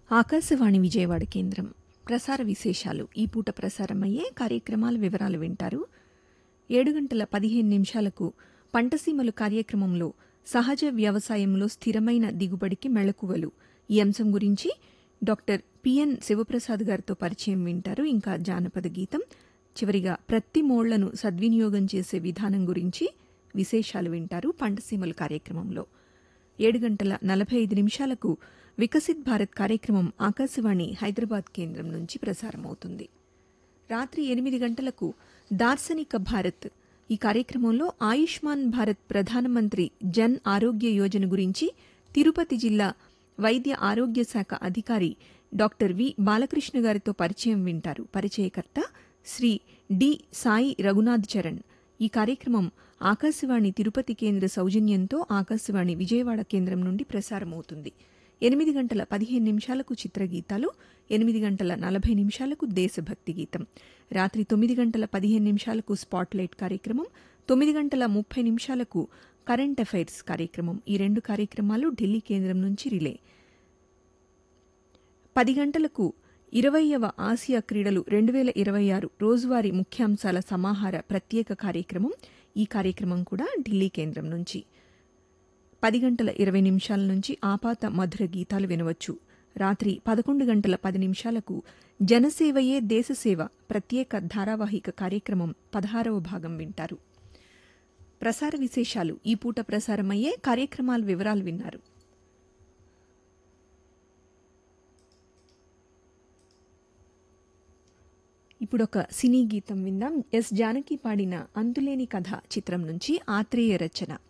ఆకాశవాణి విజయవాడ కేంద్రం ప్రసార విశేషాలు ఈ పూట ప్రసారమయ్యే కార్యక్రమాల వివరాలు వింటారు ఏడు గంటల పదిహేను నిమిషాలకు పంటసీమలు కార్యక్రమంలో సహజ వ్యవసాయంలో స్థిరమైన దిగుబడికి మెళకువలు ఈ అంశం గురించి డాక్టర్ పిఎన్ శివప్రసాద్ గారితో పరిచయం వింటారు ఇంకా జానపద గీతం చివరిగా ప్రతి మోళ్లను సద్వినియోగం చేసే విధానం గురించి విశేషాలు వింటారు పంటసీమలు కార్యక్రమంలో ఏడు గంటల నలభై ఐదు నిమిషాలకు వికసిత్ భారత్ కార్యక్రమం ఆకాశవాణి హైదరాబాద్ కేంద్రం నుంచి ప్రసారమవుతుంది రాత్రి ఎనిమిది గంటలకు దార్శనిక భారత్ ఈ కార్యక్రమంలో ఆయుష్మాన్ భారత్ ప్రధానమంత్రి జన్ ఆరోగ్య యోజన గురించి తిరుపతి జిల్లా వైద్య ఆరోగ్య శాఖ అధికారి డాక్టర్ వి బాలకృష్ణ గారితో పరిచయం వింటారు పరిచయకర్త శ్రీ డి సాయి రఘునాథ్ చరణ్ ఈ కార్యక్రమం ఆకాశవాణి తిరుపతి కేంద్ర సౌజన్యంతో ఆకాశవాణి విజయవాడ కేంద్రం నుండి ప్రసారమవుతుంది ఎనిమిది గంటల పదిహేను నిమిషాలకు చిత్రగీతాలు ఎనిమిది గంటల నలభై నిమిషాలకు దేశభక్తి గీతం రాత్రి తొమ్మిది గంటల పదిహేను నిమిషాలకు స్పాట్లైట్ కార్యక్రమం తొమ్మిది గంటల ముప్పై నిమిషాలకు కరెంట్ అఫైర్స్ కార్యక్రమం ఈ రెండు కార్యక్రమాలు ఢిల్లీ కేంద్రం నుంచి రిలే పది గంటలకు ఇరవయవ ఆసియా క్రీడలు రెండు వేల ఇరవై ఆరు రోజువారీ ముఖ్యాంశాల సమాహార ప్రత్యేక కార్యక్రమం ఈ కార్యక్రమం కూడా ఢిల్లీ కేంద్రం నుంచి పది గంటల ఇరవై నిమిషాల నుంచి ఆపాత మధుర గీతాలు వినవచ్చు రాత్రి పదకొండు గంటల పది నిమిషాలకు జనసేవయే దేశసేవ ప్రత్యేక ధారావాహిక కార్యక్రమం పదహారవ భాగం వింటారు ప్రసార విశేషాలు ఈ పూట ప్రసారమయ్యే కార్యక్రమాల వివరాలు విన్నారు ఇప్పుడొక సినీ గీతం విందాం ఎస్ జానకి పాడిన అంతులేని కథ చిత్రం నుంచి ఆత్రేయ రచన